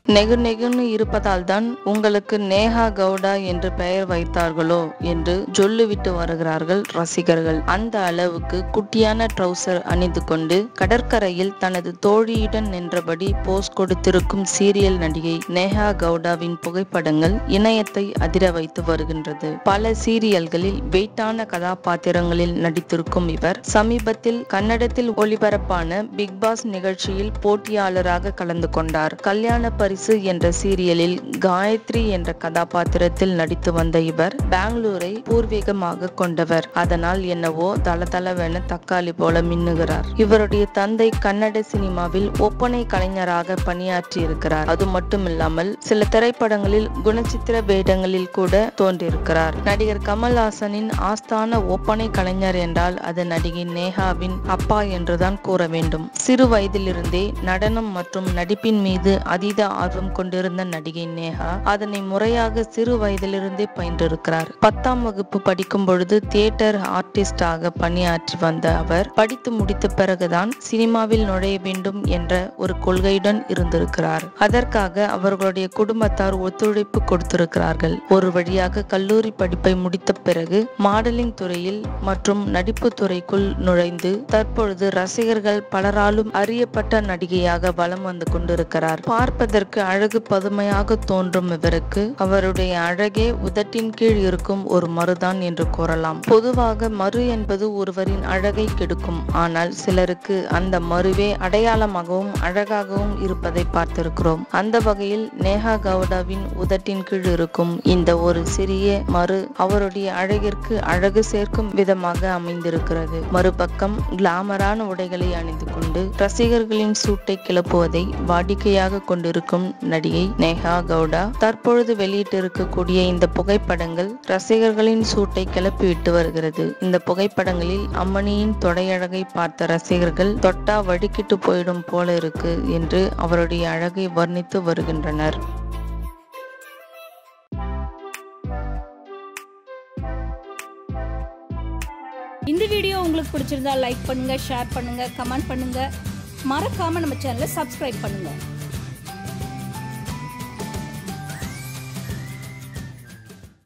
நெகு நெகுன்னு இருப்பதால் தான் உங்களுக்கு நேஹா கவுடா என்று பெயர் வைத்தார்களோ என்று சொல்லிவிட்டு வருகிறார்கள் ரசிகர்கள் அந்த அளவுக்கு குட்டியான ட்ரௌசர் அணிந்து கொண்டு கடற்கரையில் தனது தோழியுடன் நின்றபடி போஸ் கொடுத்திருக்கும் சீரியல் நடிகை நேஹா கவுடாவின் புகைப்படங்கள் இணையத்தை அதிர வைத்து வருகின்றது பல சீரியல்களில் வெயிட்டான கதாபாத்திரங்களில் நடித்திருக்கும் இவர் சமீபத்தில் கன்னடத்தில் ஒளிபரப்பான பிக் பாஸ் நிகழ்ச்சியில் போட்டியாளராக கலந்து கொண்டார் கல்யாண பரிசு என்ற சீரியலில் காயத்ரி என்ற கதாபாத்திரத்தில் நடித்து வந்த இவர் பெங்களூரை பூர்வீகமாக கொண்டவர் அதனால் என்னவோ தளதளவென தக்காளி போல மின்னுகிறார் இவருடைய தந்தை கன்னட சினிமாவில் ஒப்பனை கலைஞராக பணியாற்றி இருக்கிறார் அது மட்டுமில்லாமல் சில திரைப்படங்களில் குணச்சித்திர வேடங்களில் கூட தோன்றியிருக்கிறார் நடிகர் கமல்ஹாசனின் ஆஸ்தான ஒப்பனை கலைஞர் என்றால் அது நடிகை நேஹாவின் அப்பா என்றுதான் கூற வேண்டும் சிறு வயதிலிருந்தே நடனம் மற்றும் நடிப்பின் மீது அதீத ஆர்வம் கொண்டிருந்த நடிகை நேஹா அதனை முறையாக சிறு வயதிலிருந்தே பயின்றிருக்கிறார் பத்தாம் வகுப்பு படிக்கும் பொழுது தியேட்டர் ஆர்டிஸ்டாக பணியாற்றி வந்த அவர் படித்து முடித்த பிறகுதான் சினிமாவில் நுழைய வேண்டும் என்ற ஒரு கொள்கையுடன் இருந்திருக்கிறார் அதற்காக அவர்களுடைய குடும்பத்தார் ஒத்துழைப்பு கொடுத்திருக்கிறார்கள் ஒரு வழியாக கல்லூரி படிப்பை முடித்த பிறகு மாடலிங் துறையில் மற்றும் நடிப்பு துறைக்குள் நுழைந்து தற்பொழுது ரசிகர்கள் பலராலும் அறியப்பட்ட நடிகையாக வலம் வந்து கொண்டிருக்கிறார் பார்ப்பதற்கு அழகு பதுமையாக தோன்றும் இவருக்கு அவருடைய அழகே உதட்டின் கீழ் இருக்கும் ஒரு மறுதான் என்று கூறலாம் பொதுவாக மறு என்பது ஒருவரின் அழகை கெடுக்கும் ஆனால் சிலருக்கு அந்த மறுவே அடையாளமாகவும் அழகாகவும் இருப்பதை பார்த்திருக்கிறோம் அந்த வகையில் நேஹா கவுடாவின் உதட்டின் கீழ் இருக்கும் இந்த ஒரு சிறிய மறு அவருடைய அழகிற்கு அழகு சேர்க்கும் விதமாக அமைந்திருக்கிறது மறுபக்கம் கிளாமரான உடைகளை அணிந்து கொண்டு ரசிகர்களின் சூட்டை கிளப்புவதை வாடிக்கையாக கொண்டிருக்கும் நடிகை நேஹா கவுடா தற்பொழுது வெளியிட்டிருக்கக்கூடிய இந்த புகைப்படங்கள் ரசிகர்களின் சூட்டை கிளப்பிவிட்டு வருகிறது இந்த புகைப்படங்களில் அம்மணியின் தொடையழகை பார்த்த ரசிகர்கள் தொட்டா வடிக்கிட்டு போயிடும் போல இருக்கு என்று அவருடைய அழகை வர்ணித்து வருகின்றனர் இந்த வீடியோ உங்களுக்கு பிடிச்சிருந்தா லைக் பண்ணுங்க ஷேர் பண்ணுங்க கமெண்ட் பண்ணுங்க மறக்காம நம்ம சேனலை சப்ஸ்கிரைப் பண்ணுங்க